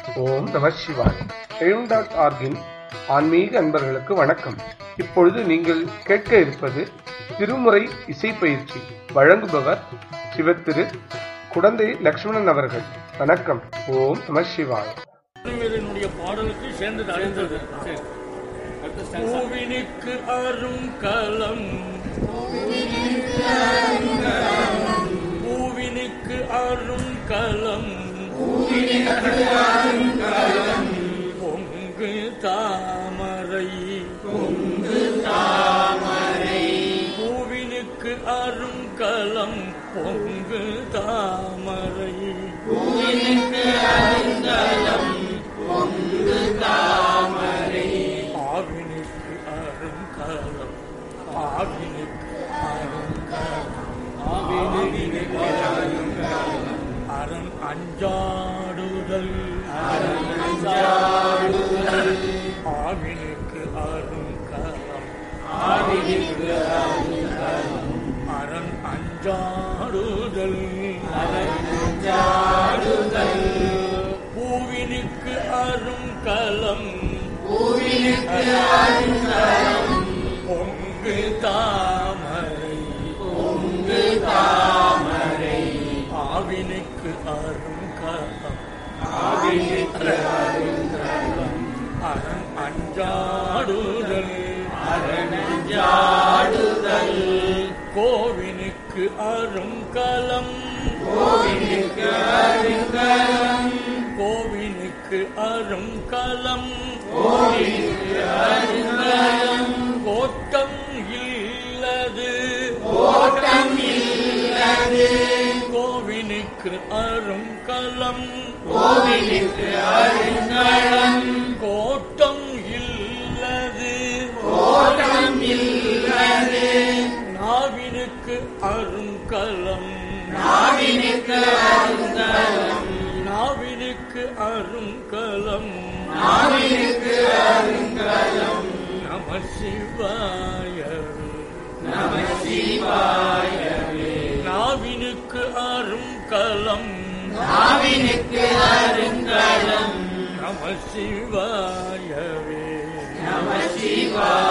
ஓம் நம சிவாய் எழும் டாட் ஆர்கின் ஆன்மீக அன்பர்களுக்கு வணக்கம் இப்பொழுது நீங்கள் கேட்க இருப்பது திருமுறை இசை பயிற்சி வழங்குபவர் சிவத்திரு குடந்தை லக்ஷ்மணன் அவர்கள் வணக்கம் ஓம் நம சிவாய் திருமேலினுடைய பாடலுக்கு சேர்ந்தது அடைந்தது சரி. பூவினுக்கு அரும் கலம் பூவினுக்கு அரும் கலம் பொங்கு தாமரை பொங்கு தாமரை பூவினுக்கு அரும் கலம் பொங்கு தாமரை ஆவினுக்கு அருங்கலம் ஆவினுக்கு அருங்கலம் ஆவினுக்கு அருங்கலம் அரண் அஞ்சாடுதல் அரண் அஞ்சாடுதல் ஆவினுக்கு அருங்கலம் ஆவினுக்கு அருங்கலம் அரண் அஞ்சாடுதல் அரண் அஞ்சாடுதல் பூவினுக்கு அருங்கலம் பொங்கு தாமரை பொங்கு தாமரை ஆவினுக்கு அருங்கலம் ஆவினுக்கு அருங்கலம் அரண் அஞ்சாடுதல் அரண் அஞ்சாடுதல் கோவினுக்கு அருங்கலம் கோவினுக்கு அருங்கலம் கோவினுக்கு அருங்கலம் கோட்டம் இல்லது கோட்டம் இல்லது கோவினுக்கு அருங்கலம் கோவினுக்கு அருங்கலம் கோட்டம் இல்லது கோட்டம் இல்லது நாவினுக்கு அருங்கலம் நாவினுக்கு அருங்கலம் நாவினுக்கு அருங்கலம் நாவினுக்கு அருங்கலம் நம சிவாய நம சிவாயவே நாவினுக்கு அருங்கலம் நாவினுக்கு அருங்கலம் நம சிவாயவே நம சிவாய